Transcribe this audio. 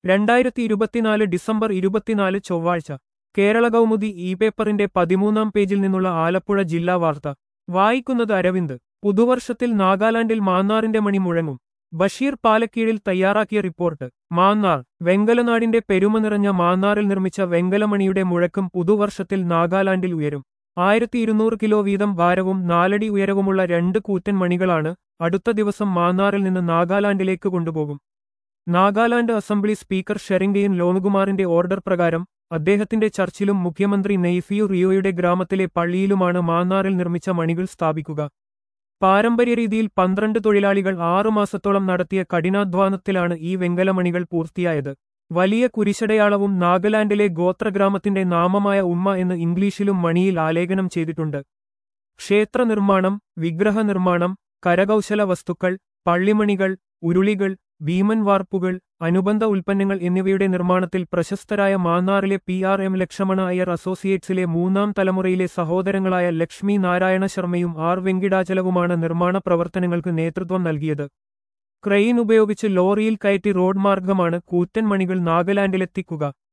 രണ്ടായിരത്തി ഇരുപത്തിനാല് ഡിസംബർ ഇരുപത്തിനാല് ചൊവ്വാഴ്ച കേരള കൗമുദി ഇ പേപ്പറിന്റെ പതിമൂന്നാം പേജിൽ നിന്നുള്ള ആലപ്പുഴ ജില്ലാ വാർത്ത വായിക്കുന്നത് അരവിന്ദ് പുതുവർഷത്തിൽ നാഗാലാൻഡിൽ മാന്നാറിന്റെ മണി മുഴങ്ങും ബഷീർ പാലക്കീഴിൽ തയ്യാറാക്കിയ റിപ്പോർട്ട് മാന്നാർ വെങ്കലനാടിന്റെ പെരുമ നിറഞ്ഞ മാന്നാറിൽ നിർമ്മിച്ച വെങ്കലമണിയുടെ മുഴക്കം പുതുവർഷത്തിൽ നാഗാലാൻഡിൽ ഉയരും ആയിരത്തി ഇരുന്നൂറ് കിലോ വീതം ഭാരവും നാലടി ഉയരവുമുള്ള രണ്ട് കൂറ്റൻ മണികളാണ് അടുത്ത ദിവസം മാന്നാറിൽ നിന്ന് നാഗാലാൻഡിലേക്ക് കൊണ്ടുപോകും നാഗാലാൻഡ് അസംബ്ലി സ്പീക്കർ ഷെറിംഗയൻ ലോനുകുമാറിന്റെ ഓർഡർ പ്രകാരം അദ്ദേഹത്തിന്റെ ചർച്ചിലും മുഖ്യമന്ത്രി നെയ്ഫിയു റിയോയുടെ ഗ്രാമത്തിലെ പള്ളിയിലുമാണ് മാന്നാറിൽ നിർമ്മിച്ച മണികൾ സ്ഥാപിക്കുക പാരമ്പര്യ രീതിയിൽ പന്ത്രണ്ട് തൊഴിലാളികൾ ആറുമാസത്തോളം നടത്തിയ കഠിനാധ്വാനത്തിലാണ് ഈ വെങ്കലമണികൾ പൂർത്തിയായത് വലിയ കുരിശടയാളവും നാഗാലാൻഡിലെ ഗോത്രഗ്രാമത്തിന്റെ നാമമായ ഉമ്മ എന്ന് ഇംഗ്ലീഷിലും മണിയിൽ ആലേഖനം ചെയ്തിട്ടുണ്ട് ക്ഷേത്ര നിർമ്മാണം വിഗ്രഹ നിർമ്മാണം കരകൗശല വസ്തുക്കൾ പള്ളിമണികൾ ഉരുളികൾ ഭീമൻ വാർപ്പുകൾ അനുബന്ധ ഉൽപ്പന്നങ്ങൾ എന്നിവയുടെ നിർമ്മാണത്തിൽ പ്രശസ്തരായ മാന്നാറിലെ P R M Lakshmana Iyer അസോസിയേറ്റ്സിലെ മൂന്നാം തലമുറയിലെ സഹോദരങ്ങളായ ലക്ഷ്മി നാരായണ ശർമ്മയും ആർ വെങ്കിടാചലവുമാണ് നിർമ്മാണ പ്രവർത്തനങ്ങൾക്ക് നേതൃത്വം നൽകിയത് ക്രെയിൻ ഉപയോഗിച്ച് ലോറിയിൽ കയറ്റി റോഡ് മാർഗമാണ് കൂറ്റൻ മണികൾ നാഗാലാൻഡിലെത്തിക്കുക